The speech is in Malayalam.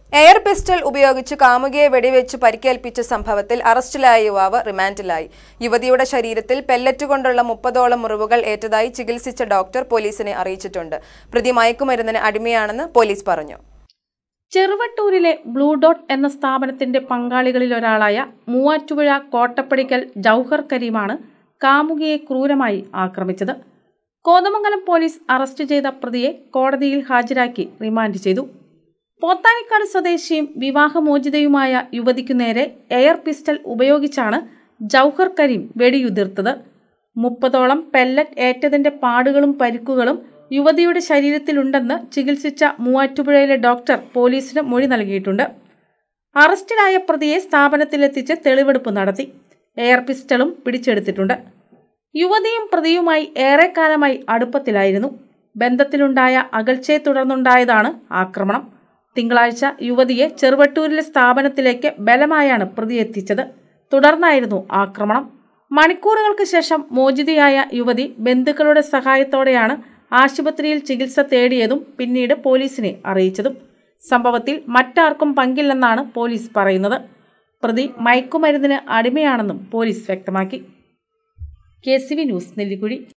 എയർ പിസ്റ്റൾ ഉപയോഗിച്ച് കാമുകിയെ വെടിവെച്ച് പരിക്കേൽപ്പിച്ച സംഭവത്തിൽ അറസ്റ്റിലായ യുവാവ് റിമാൻഡിലായി യുവതിയുടെ ശരീരത്തിൽ പെല്ലറ്റ് കൊണ്ടുള്ള മുപ്പതോളം മുറിവുകൾ ഏറ്റതായി ചികിത്സിച്ച ഡോക്ടർ പോലീസിനെ അറിയിച്ചിട്ടുണ്ട് പ്രതി മയക്കുമരുന്നിന് അടിമയാണെന്ന് പോലീസ് പറഞ്ഞു ചെറുവട്ടൂരിലെ ബ്ലൂ ഡോട്ട് എന്ന സ്ഥാപനത്തിന്റെ പങ്കാളികളിൽ ഒരാളായ മൂവാറ്റുപുഴ കോട്ടപ്പടിക്കൽ ജൗഹർ കരീമാണ് കാമുകിയെ ക്രൂരമായി ആക്രമിച്ചത് കോതമംഗലം പോലീസ് അറസ്റ്റ് ചെയ്ത പ്രതിയെ കോടതിയിൽ ഹാജരാക്കി റിമാൻഡ് ചെയ്തു പോത്താനിക്കാട് സ്വദേശിയും വിവാഹമോചിതയുമായ യുവതിക്കു നേരെ എയർ പിസ്റ്റൾ ഉപയോഗിച്ചാണ് ജൗഹർ കരീം വെടിയുതിർത്തത് മുപ്പതോളം പെല്ലറ്റ് ഏറ്റതിന്റെ പാടുകളും പരിക്കുകളും യുവതിയുടെ ശരീരത്തിലുണ്ടെന്ന് ചികിത്സിച്ച മൂവാറ്റുപുഴയിലെ ഡോക്ടർ പോലീസിന് മൊഴി നൽകിയിട്ടുണ്ട് അറസ്റ്റിലായ പ്രതിയെ സ്ഥാപനത്തിലെത്തിച്ച് തെളിവെടുപ്പ് നടത്തി എയർ പിസ്റ്റളും പിടിച്ചെടുത്തിട്ടുണ്ട് യുവതിയും പ്രതിയുമായി ഏറെക്കാലമായി അടുപ്പത്തിലായിരുന്നു ബന്ധത്തിലുണ്ടായ അകൽച്ചയെ തുടർന്നുണ്ടായതാണ് ആക്രമണം തിങ്കളാഴ്ച യുവതിയെ ചെറുവട്ടൂരിലെ സ്ഥാപനത്തിലേക്ക് ബലമായാണ് പ്രതി എത്തിച്ചത് തുടർന്നായിരുന്നു ആക്രമണം മണിക്കൂറുകൾക്ക് ശേഷം മോചിതയായ യുവതി ബന്ധുക്കളുടെ സഹായത്തോടെയാണ് ആശുപത്രിയിൽ ചികിത്സ തേടിയതും പിന്നീട് പോലീസിനെ അറിയിച്ചതും സംഭവത്തിൽ മറ്റാർക്കും പങ്കില്ലെന്നാണ് പോലീസ് പറയുന്നത് പ്രതി മയക്കുമരുന്നിന് അടിമയാണെന്നും പോലീസ് വ്യക്തമാക്കി K C V news Nellikuzhi